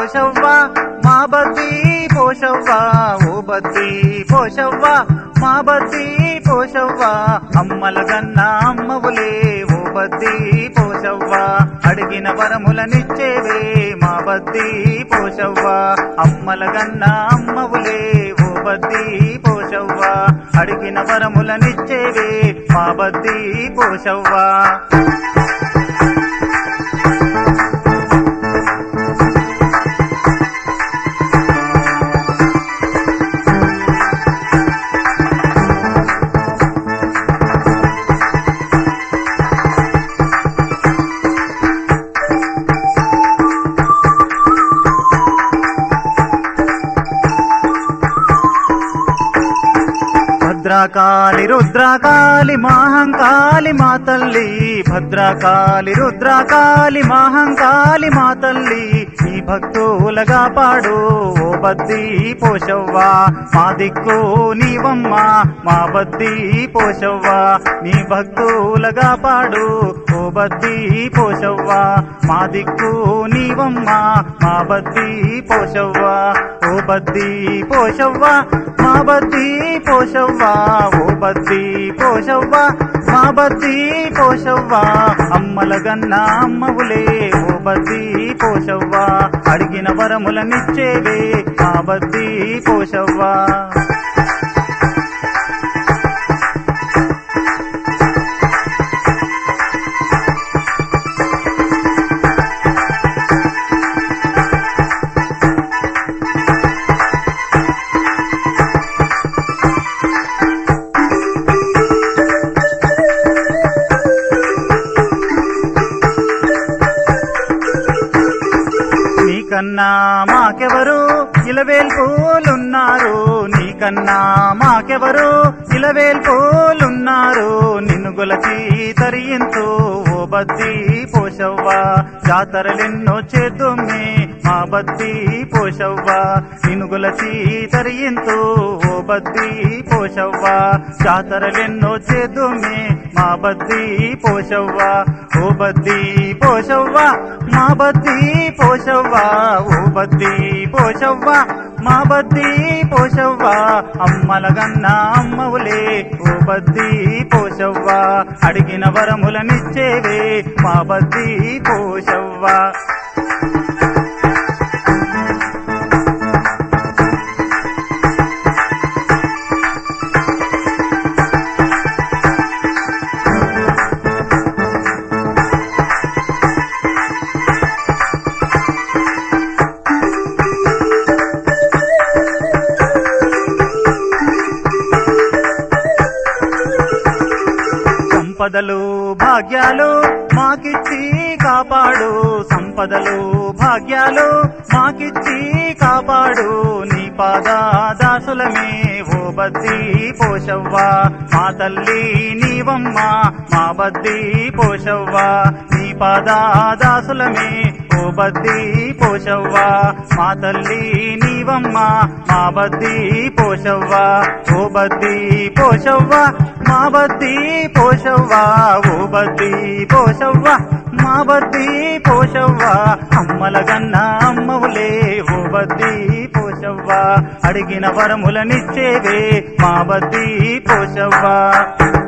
పోషవ్వ మా బద్ది పోషవ్వ ఓ బద్ది పోషవ్వ మా బద్ది పోషవ్వ అమ్మల గన్న అమ్మవులే ఓ బద్ది పోషవ్వ అడిగిన వరములనిచ్చేవే మా బద్ది పోషవ్వ అమ్మల గన్న అమ్మవులే ఓ బద్ది పోషవ్వ అడిగిన వరములనిచ్చేవే మా బద్ది పోషవ్వ భద్రకాళి రుద్రకాళి మహంకాళి మా తల్లి భద్రకాళి రుద్రకాళి మహంకాళి మా తల్లి నీ భక్తులగా పాడు ఓ బద్ది పోషవ్వా మా దిక్కు నీవమ్మ మా బద్ది పోషవ్వా నీ భక్తులగా పాడు ఓ బద్ది పోషవ్వా మా దిక్కు నీవమ్మ మా బద్ది పోషవ్వా ఓ బద్ది పోషవ్వా మా బద్ది పోషవ్వా ఓ బద్ది పోషవ్వా మా బద్ది పోషవ్వా అమ్మల గన్న అమ్మవులే ఓ బద్ది పోషవ్వా అడిగిన వరములనిచ్చేవే మా బద్ది పోషవ్వా నీకన్నా మాకెవరు ఇలవేల్పోలున్నారు నీకన్నా మాకెవరు ఇలవేల్పోలున్నారు నిన్ను గొలచి తరియింతు ఓ బద్ది పోషవ్వా జాతరలెన్నో చేద్దుమ్మి మా బద్ది పోషవ్వా నిన్ను గొలచి తరియింతు ఓ బద్ది పోషవ్వా జాతరలెన్నో చేద్దుమ్మి మా బద్ది పోషవ్వా ఓ బద్ది పోషవ్వా మా బద్ది పోషవ్వా ఓ బద్ది పోషవ్వా మా బద్ది పోషవ్వా అమ్మల గన్న అమ్మవులే ఓ బద్ది పోషవ్వా అడిగిన వరములనిచ్చేవే మా బద్ది పోషవ్వా సంపదలు భాగ్యాలు మాకిచ్చి కాపాడు సంపదలు భాగ్యాలు మాకిచ్చి కాపాడు నీ పాద దాసులమే ఓ బద్ది పోషవ్వా మా తల్లి నీవమ్మ మా బద్ది పోషవ్వా నీ పాద దాసులమే ఓ బద్ది పోషవ్వా మా తల్లి నీవమ్మ మా బద్ది పోషవ్వా ఓ బద్ది పోషవ్వా మా బద్ది పోషవ్వా ఓ బద్ది పోషవ్వా మా బద్ది పోషవ్వా అమ్మల గన్న అమ్మవులే ఓ బద్ది పోషవ్వా అడిగిన వరములనిచ్చేవే మా బద్ది పోషవ్వా